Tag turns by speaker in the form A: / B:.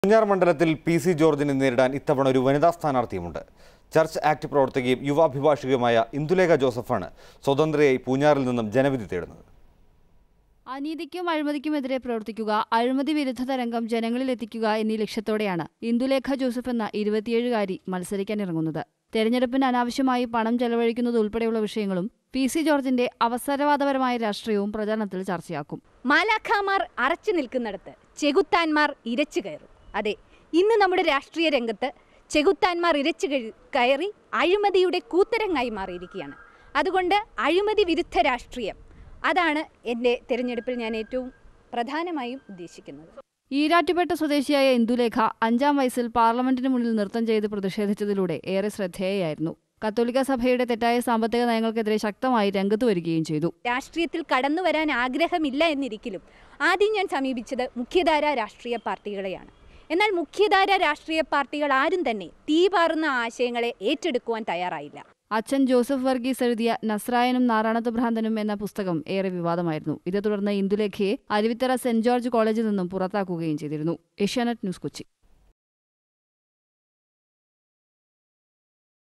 A: പൂഞ്ഞാർ മണ്ഡലത്തിൽ P C ജോർജിനെ നേരിടാൻ ഇത്തവണ ഒരു വനിതാ സ്ഥാനാർത്ഥിയുമുണ്ട് ചർച്ച് ആക്ട് പ്രവർത്തകയും യുവാഭിഭാഷകയുമായ ഇന്ദുലേഖ ജോസഫാണ് സ്വതന്ത്രയായി പൂഞ്ഞാറിൽ നിന്നും ജനവിധി തേടുന്നത്
B: അനീതിക്കും അഴിമതിക്കുമെതിരെ പ്രവർത്തിക്കുക അഴിമതി വിരുദ്ധ തരംഗം ജനങ്ങളിൽ എത്തിക്കുക എന്നീ ലക്ഷ്യത്തോടെയാണ് ഇന്ദുലേഖ ജോസഫ് എന്ന ഇരുപത്തിയേഴുകാരി മത്സരിക്കാനിറങ്ങുന്നത് തെരഞ്ഞെടുപ്പിന് അനാവശ്യമായി പണം ചെലവഴിക്കുന്നത് ഉൾപ്പെടെയുള്ള വിഷയങ്ങളും പി സി ജോർജിന്റെ അവസരവാദപരമായ രാഷ്ട്രീയവും പ്രചാരണത്തിൽ ചർച്ചയാക്കും
C: മാലാഖാമാർ അറച്ചു നിൽക്കുന്നിടത്ത് ചെകുത്താന്മാർ ഇരച്ചു കയറും അതെ ഇന്ന് നമ്മുടെ രാഷ്ട്രീയ രംഗത്ത് ചെകുത്താന്മാർ ഇരച്ചു കഴി- കയറി അഴിമതിയുടെ കൂത്തരങ്ങായി മാറിയിരിക്കുകയാണ് അതുകൊണ്ട് അഴിമതി വിരുദ്ധ രാഷ്ട്രീയം അതാണ് എൻ്റെ തിരഞ്ഞെടുപ്പിൽ ഞാൻ ഏറ്റവും പ്രധാനമായും ഉദ്ദേശിക്കുന്നത്
B: ഈരാറ്റുപേട്ട സ്വദേശിയായ ഇന്ദുലേഖ അഞ്ചാം വയസ്സിൽ പാർലമെന്റിന് മുന്നിൽ നൃത്തം ചെയ്ത് പ്രതിഷേധിച്ചതിലൂടെ ഏറെ ശ്രദ്ധേയയായിരുന്നു കത്തോലിക്ക സഭയുടെ തെറ്റായ സാമ്പത്തിക നയങ്ങൾക്കെതിരെ ശക്തമായി രംഗത്ത് വരികയും ചെയ്തു
C: രാഷ്ട്രീയത്തിൽ കടന്നു വരാൻ ആഗ്രഹമില്ല എന്നിരിക്കലും ആദ്യം ഞാൻ സമീപിച്ചത് മുഖ്യധാര രാഷ്ട്രീയ പാർട്ടികളെയാണ് എന്നാൽ മുഖ്യധാര രാഷ്ട്രീയ പാർട്ടികൾ ആരും തന്നെ തീപാറുന്ന ആശയങ്ങളെ ഏറ്റെടുക്കുവാൻ തയ്യാറായില്ല
B: അച്ഛൻ ജോസഫ് വർഗീസ് എഴുതിയ നസ്രായനും നാറാണത്ത് ഭ്രാന്തനും എന്ന പുസ്തകം ഏറെ വിവാദമായിരുന്നു ഇതേ തുടർന്ന് ഇന്ദുലേഖയെ അരുവിത്തറ സെന്റ് ജോർജ് കോളേജിൽ നിന്നും പുറത്താക്കുകയും ചെയ്തിരുന്നു ഏഷ്യാനെറ്റ് ന്യൂസ് കൊച്ചി